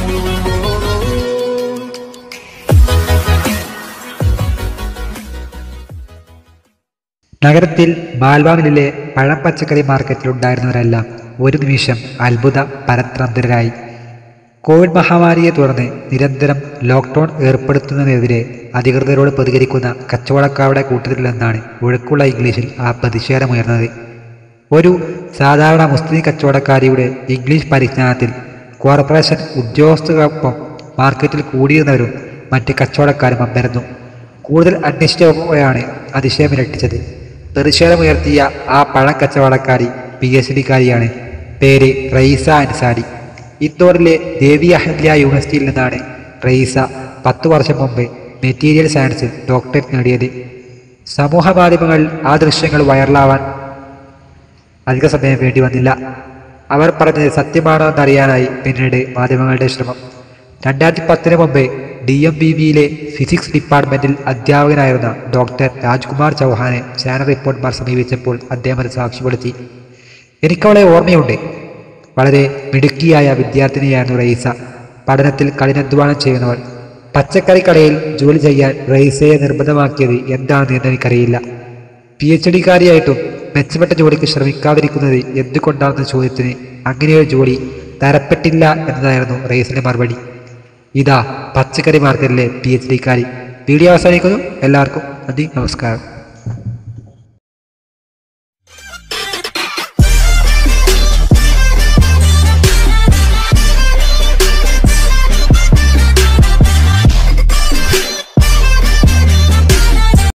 നഗരത്തിൽ മാൽവാമിലെ പഴം പച്ചക്കറി മാർക്കറ്റിലുണ്ടായിരുന്നവരെല്ലാം ഒരു നിമിഷം അത്ഭുത പരതന്ത്രരായി കോവിഡ് മഹാമാരിയെ തുടർന്ന് നിരന്തരം ലോക്ക്ഡൌൺ ഏർപ്പെടുത്തുന്നതിനെതിരെ അധികൃതരോട് പ്രതികരിക്കുന്ന കച്ചവടക്കാരുടെ കൂട്ടത്തിൽ നിന്നാണ് ഒഴുക്കുള്ള ഇംഗ്ലീഷിൽ ആ പ്രതിഷേധമുയർന്നത് ഒരു സാധാരണ മുസ്ലിം കച്ചവടക്കാരിയുടെ ഇംഗ്ലീഷ് പരിജ്ഞാനത്തിൽ കോർപ്പറേഷൻ ഉദ്യോഗസ്ഥർക്കൊപ്പം മാർക്കറ്റിൽ കൂടിയിരുന്നവരും മറ്റ് കച്ചവടക്കാരും അമ്പരന്നു കൂടുതൽ അന്വേഷിച്ചപ്പോഴാണ് അതിശയം ഇരട്ടിച്ചത് പ്രതിഷേധമുയർത്തിയ ആ പഴം കച്ചവടക്കാരി പി എച്ച് ഡിക്കാരിയാണ് പേര് റൈസ അൻസാരി ഇത്തോറിലെ ദേവി അഹല്യ യൂണിവേഴ്സിറ്റിയിൽ നിന്നാണ് റൈസ പത്തു വർഷം മുമ്പ് മെറ്റീരിയൽ സയൻസിൽ ഡോക്ടറേറ്റ് നേടിയത് സമൂഹ മാധ്യമങ്ങളിൽ ആ ദൃശ്യങ്ങൾ വൈറലാവാൻ അധിക സമയം വേണ്ടി വന്നില്ല അവർ പറഞ്ഞത് സത്യമാണോ എന്നറിയാനായി പിന്നീട് മാധ്യമങ്ങളുടെ ശ്രമം രണ്ടായിരത്തി പത്തിന് മുമ്പ് ഡി എം ബി ബിയിലെ ഫിസിക്സ് ഡിപ്പാർട്ട്മെന്റിൽ അധ്യാപകനായിരുന്ന ഡോക്ടർ രാജ്കുമാർ ചൗഹാനെ ചാനൽ റിപ്പോർട്ടർമാർ സമീപിച്ചപ്പോൾ അദ്ദേഹം അത് സാക്ഷ്യപ്പെടുത്തി എനിക്കവളെ ഓർമ്മയുണ്ട് വളരെ മിടുക്കിയായ വിദ്യാർത്ഥിനിയായിരുന്നു റൈസ പഠനത്തിൽ കഠിനാധ്വാനം ചെയ്യുന്നവൾ പച്ചക്കറി കടയിൽ ജോലി ചെയ്യാൻ റൈസയെ നിർബന്ധമാക്കിയത് എന്താണെന്ന് എന്ന് എനിക്കറിയില്ല പി എച്ച് ഡിക്കാരിയായിട്ടും മെച്ചപ്പെട്ട ജോലിക്ക് ശ്രമിക്കാതിരിക്കുന്നത് എന്തുകൊണ്ടാണെന്ന ചോദ്യത്തിന് അങ്ങനെയൊരു ജോലി തരപ്പെട്ടില്ല എന്നതായിരുന്നു റൈസിന്റെ മറുപടി ഇതാ പച്ചക്കറി മാർക്കറ്റിലെ പി എച്ച് ഡിക്കാരി വീഡിയോ അവസാനിക്കുന്നു എല്ലാവർക്കും നന്ദി നമസ്കാരം